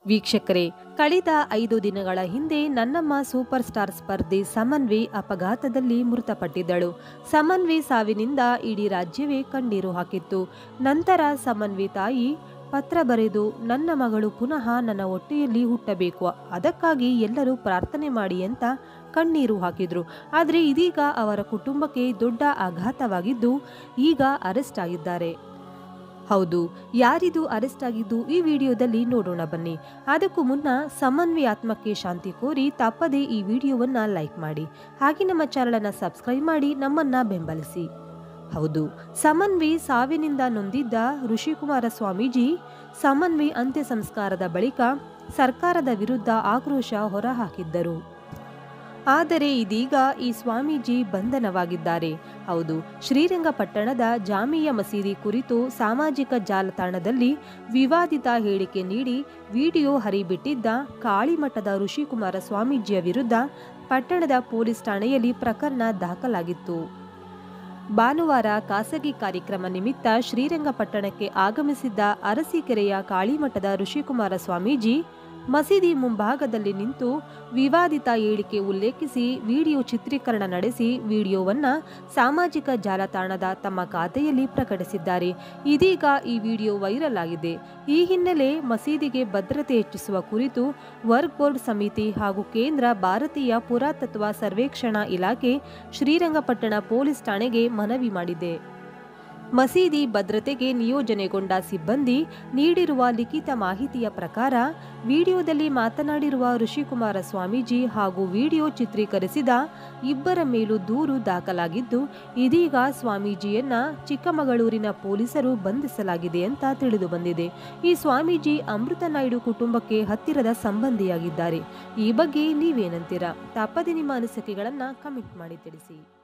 ವೀಕ್ಷಕರೇ ಕಳೆದ ಐದು ದಿನಗಳ ಹಿಂದೆ ನನ್ನಮ್ಮ ಸೂಪರ್ ಸ್ಟಾರ್ ಸ್ಪರ್ಧೆ ಸಮನ್ವಿ ಅಪಘಾತದಲ್ಲಿ ಮೃತಪಟ್ಟಿದ್ದಳು ಸಮನ್ವಿ ಸಾವಿನಿಂದ ಇಡೀ ರಾಜ್ಯವೇ ಕಣ್ಣೀರು ಹಾಕಿತ್ತು ನಂತರ ಸಮನ್ವಿ ತಾಯಿ ಪತ್ರ ಬರೆದು ನನ್ನ ಮಗಳು ಪುನಃ ನನ್ನ ಹೊಟ್ಟೆಯಲ್ಲಿ ಹುಟ್ಟಬೇಕು ಅದಕ್ಕಾಗಿ ಎಲ್ಲರೂ ಪ್ರಾರ್ಥನೆ ಮಾಡಿ ಅಂತ ಕಣ್ಣೀರು ಹಾಕಿದ್ರು ಆದರೆ ಇದೀಗ ಅವರ ಕುಟುಂಬಕ್ಕೆ ದೊಡ್ಡ ಆಘಾತವಾಗಿದ್ದು ಈಗ ಅರೆಸ್ಟ್ ಆಗಿದ್ದಾರೆ ಹೌದು ಯಾರಿದು ಅರೆಸ್ಟ್ ಆಗಿದ್ದು ಈ ವಿಡಿಯೋದಲ್ಲಿ ನೋಡೋಣ ಬನ್ನಿ ಅದಕ್ಕೂ ಮುನ್ನ ಸಮನ್ವಿ ಆತ್ಮಕ್ಕೆ ಶಾಂತಿ ಕೋರಿ ತಪ್ಪದೆ ಈ ವಿಡಿಯೋವನ್ನ ಲೈಕ್ ಮಾಡಿ ಹಾಗೆ ನಮ್ಮ ಚಾನಲನ್ನು ಸಬ್ಸ್ಕ್ರೈಬ್ ಮಾಡಿ ನಮ್ಮನ್ನ ಬೆಂಬಲಿಸಿ ಹೌದು ಸಮನ್ವಿ ಸಾವಿನಿಂದ ನೊಂದಿದ್ದ ಋಷಿಕುಮಾರ ಸ್ವಾಮೀಜಿ ಸಮನ್ವಿ ಅಂತ್ಯ ಸಂಸ್ಕಾರದ ಬಳಿಕ ಸರ್ಕಾರದ ವಿರುದ್ಧ ಆಕ್ರೋಶ ಹೊರಹಾಕಿದ್ದರು ಆದರೆ ಇದೀಗ ಈ ಸ್ವಾಮೀಜಿ ಬಂಧನವಾಗಿದ್ದಾರೆ ಹೌದು ಶ್ರೀರಂಗಪಟ್ಟಣದ ಜಾಮಿಯ ಮಸೀದಿ ಕುರಿತು ಸಾಮಾಜಿಕ ಜಾಲತಾಣದಲ್ಲಿ ವಿವಾದಿತ ಹೇಳಿಕೆ ನೀಡಿ ವಿಡಿಯೋ ಹರಿಬಿಟ್ಟಿದ್ದ ಕಾಳಿಮಠದ ಋಷಿಕುಮಾರ ಸ್ವಾಮೀಜಿಯ ವಿರುದ್ಧ ಪಟ್ಟಣದ ಪೊಲೀಸ್ ಠಾಣೆಯಲ್ಲಿ ಪ್ರಕರಣ ದಾಖಲಾಗಿತ್ತು ಭಾನುವಾರ ಖಾಸಗಿ ಕಾರ್ಯಕ್ರಮ ನಿಮಿತ್ತ ಶ್ರೀರಂಗಪಟ್ಟಣಕ್ಕೆ ಆಗಮಿಸಿದ್ದ ಅರಸೀಕೆರೆಯ ಕಾಳಿಮಠದ ಋಷಿಕುಮಾರ ಸ್ವಾಮೀಜಿ ಮಸೀದಿ ಮುಂಭಾಗದಲ್ಲಿ ನಿಂತು ವಿವಾದಿತ ಹೇಳಿಕೆ ಉಲ್ಲೇಖಿಸಿ ವಿಡಿಯೋ ಚಿತ್ರೀಕರಣ ನಡೆಸಿ ವಿಡಿಯೋವನ್ನ ಸಾಮಾಜಿಕ ಜಾಲತಾಣದ ತಮ್ಮ ಖಾತೆಯಲ್ಲಿ ಪ್ರಕಟಿಸಿದ್ದಾರೆ ಇದೀಗ ಈ ವಿಡಿಯೋ ವೈರಲ್ ಆಗಿದೆ ಈ ಹಿನ್ನೆಲೆ ಮಸೀದಿಗೆ ಭದ್ರತೆ ಹೆಚ್ಚಿಸುವ ಕುರಿತು ವರ್ಕ್ ಬೋರ್ಡ್ ಸಮಿತಿ ಹಾಗೂ ಕೇಂದ್ರ ಭಾರತೀಯ ಪುರಾತತ್ವ ಸರ್ವೇಕ್ಷಣಾ ಇಲಾಖೆ ಶ್ರೀರಂಗಪಟ್ಟಣ ಪೊಲೀಸ್ ಠಾಣೆಗೆ ಮನವಿ ಮಾಡಿದೆ ಮಸೀದಿ ಭದ್ರತೆಗೆ ನಿಯೋಜನೆಗೊಂಡ ಸಿಬ್ಬಂದಿ ನೀಡಿರುವ ಲಿಖಿತ ಮಾಹಿತಿಯ ಪ್ರಕಾರ ವಿಡಿಯೋದಲ್ಲಿ ಮಾತನಾಡಿರುವ ಋಷಿಕುಮಾರ ಸ್ವಾಮೀಜಿ ಹಾಗೂ ವಿಡಿಯೋ ಚಿತ್ರೀಕರಿಸಿದ ಇಬ್ಬರ ಮೇಲೂ ದೂರು ದಾಖಲಾಗಿದ್ದು ಇದೀಗ ಸ್ವಾಮೀಜಿಯನ್ನ ಚಿಕ್ಕಮಗಳೂರಿನ ಪೊಲೀಸರು ಬಂಧಿಸಲಾಗಿದೆ ಅಂತ ತಿಳಿದು ಬಂದಿದೆ ಈ ಸ್ವಾಮೀಜಿ ಅಮೃತ ನಾಯ್ಡು ಕುಟುಂಬಕ್ಕೆ ಹತ್ತಿರದ ಸಂಬಂಧಿಯಾಗಿದ್ದಾರೆ ಈ ಬಗ್ಗೆ ನೀವೇನಂತೀರಾ ತಪ್ಪದೆ ನಿಮ್ಮ ಅನಿಸಿಕೆಗಳನ್ನ ಕಮೆಂಟ್ ಮಾಡಿ ತಿಳಿಸಿ